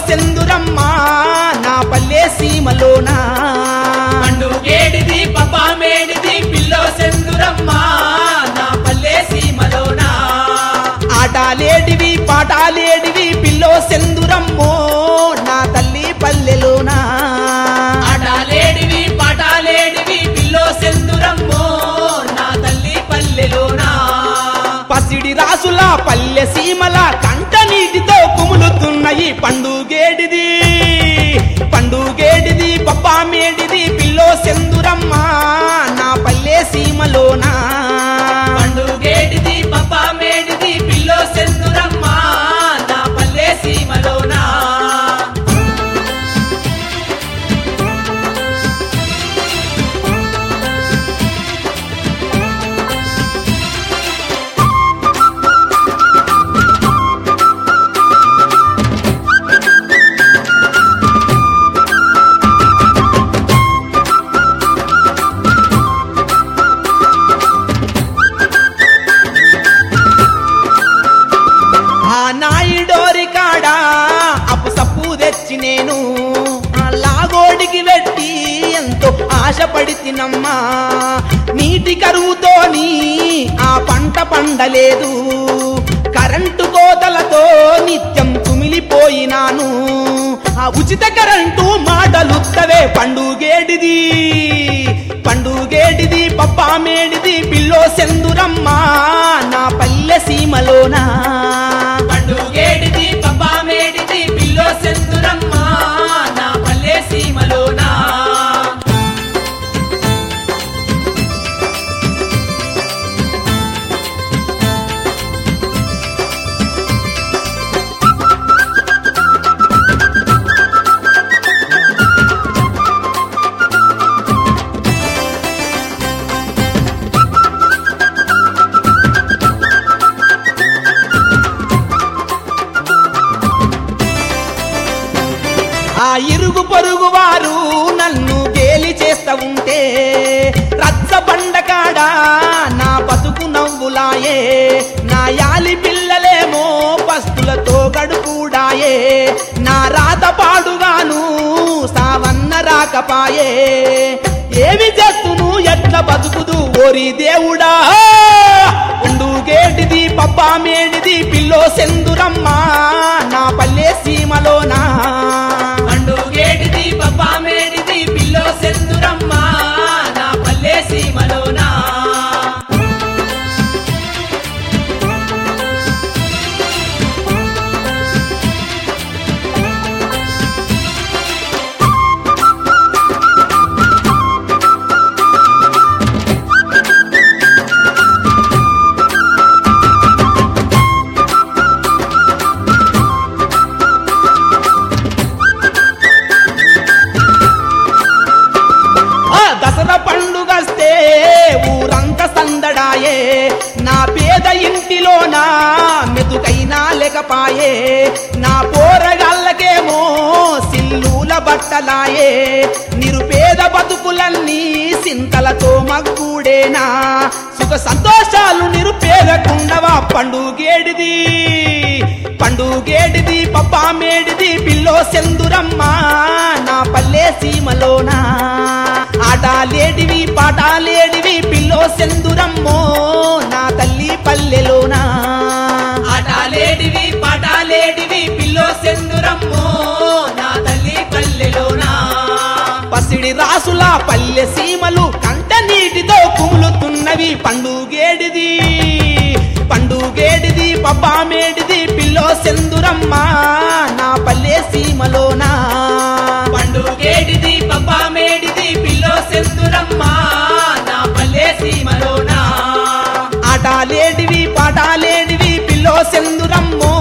సెందురమ్మ నా పల్లె సీమలోనా పండు గేడిది పప్పా మేడిది పిల్లో సెందురమ్మ నా పల్లె సీమలోనా ఆటాలేడివి పాటాలేడివి పిల్లో సెందురమ్మో నా తల్లి పల్లెలోనా ఆటలేడివి పాటలేడివి పిల్లో సెందురమ్మో నా తల్లి పల్లెలోనా పసిడి రాసుల పల్లె సీమల కంట నీటితో కుములుతున్నయి పండుగేడిది పండుగేడిది పప్పా మేడిది పిల్లో సెందురమ్మ నా పల్లె సీమలోనా పండు గేడిది పప్పా మేడిది పిల్లో సెందురమ్మ నా పల్లె సీమలోనా ఆ నాయుడోరి కాడా అప్పు సప్పు తెచ్చి నేను ఆ లాగోడికి వెట్టి ఎంతో ఆశపడి తినమ్మా నీటి కరువుతోని ఆ పంట పండలేదు కరెంటు కోతలతో నిత్యం కుమిలిపోయినాను ఆ ఉచిత కరెంటు మాటలుత్తవే పండుగేడిది పండుగేడిది పప్పా మేడిది పిల్లో సెందురమ్మ నా పల్లె సీమలోనా పండు గేడిది పప్పా మేడిది పిల్లో సెందురమ్మ నా పల్లె సీమలోనా ఆ ఇరుగు పొరుగు వారు నన్ను గేలి చేస్తా ఉంటే రచ్చ బండకాడా నా బతుకు నవ్వులాయే నా యాలి పిల్లలేమో పస్తులతో గడుపుడాయే నా రాత పాడుగాను సావన్న రాకపాయే ఏమి చేస్తును ఎట్ల బతుకుదు ఓరి దేవుడా గేటిది పప్పా మేడిది పిల్లో సెందురమ్మ నా పల్లె సీమలోనా పండు గేడిది పప్పా మేడిది పిల్లో సెందురమ్మ నా పల్లె సీమలోనా ఆ దసరా పండుగస్తే ఊరంత సందడాయే నా పేద ఇంటిలోనా మెతుకైనా లేకపాయే నా పోరగాళ్ళకేమో సిల్లుల బట్టలాయే నిరుపేద బతుకులన్నీ సింతలతో మగ్గుడేనా సుఖ సంతోషాలు నిరుపేదకుండవా పండుగేడిది పండుగేడిది పప్పా మేడిది పిల్లో సెందురమ్మ నా పల్లె సీమలోనా ఆటలేడివి పాటలేడివి పిల్లో సెందురమ్మో నా తల్లి పల్లెలోనా ఆటలేడివి పాటలేడివి పిల్లో సెందురమ్మో నా తల్లి పల్లెలోనా పసిడి రాసుల పల్లె సీమలు కంట నీటితో కుములుతున్నవి పండుగేడిది పండుగేడిది పబ్బా మేడిది పిల్లో సెందురమ్మ నా పల్లె సీమలోనా పండు గేడిది పప్పా మేడిది పిల్లో సెందురమ్మ నా పల్లె సీమలోనా ఆటలేడివి పాటలేడివి పిల్లో సెందురమ్మో